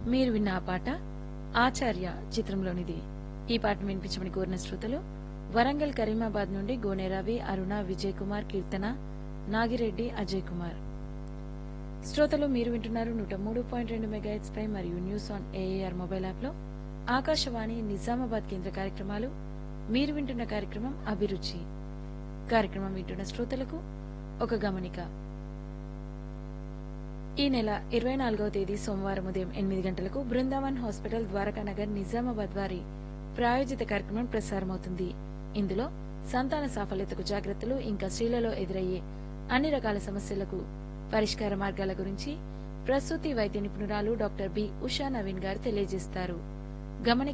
మీరు విన్న ఆ పాట ఆచార్య చిత్రంలోనిది ఈ పాటను వినిపించమని కోరిన శ్రోతలు వరంగల్ కరీమాబాద్ నుండి గోనె రవి అరుణ విజయ్ కుమార్ కీర్తన నాగిరెడ్డి అజయ్ కుమార్ శ్రోతలు మీరు వింటున్నారు నూట మూడు పాయింట్ రెండు మెగాహెట్స్ పై మరియు news on AIR mobile app లో ఆకాశవాణి నిజామాబాద్ కేంద్ర కార్యక్రమాలు మీరు వింటున్న కార్యక్రమం అభిరుచి కార్యక్రమం వింటున్న శ్రోతలకు ఒక గమనిక ఈ నెల ఇరవై నాలుగవ తేదీ సోమవారం ఉదయం ఎనిమిది గంటలకు బృందావన్ హాస్పిటల్ ద్వారకానగర్ నిజామాబాద్ వారి ప్రాయోజిత కార్యక్రమం ప్రసారమవుతుంది ఇందులో సంతాన సాఫల్యతకు జాగ్రత్తలు ఇంకా స్త్రీలలో ఎదురయ్యే అన్ని రకాల సమస్యలకు పరిష్కార మార్గాల గురించి ప్రసూతి వైద్య నిపుణురాలు డాక్టర్ బి ఉషా నవీన్ గారు తెలియజేస్తారు గమనిక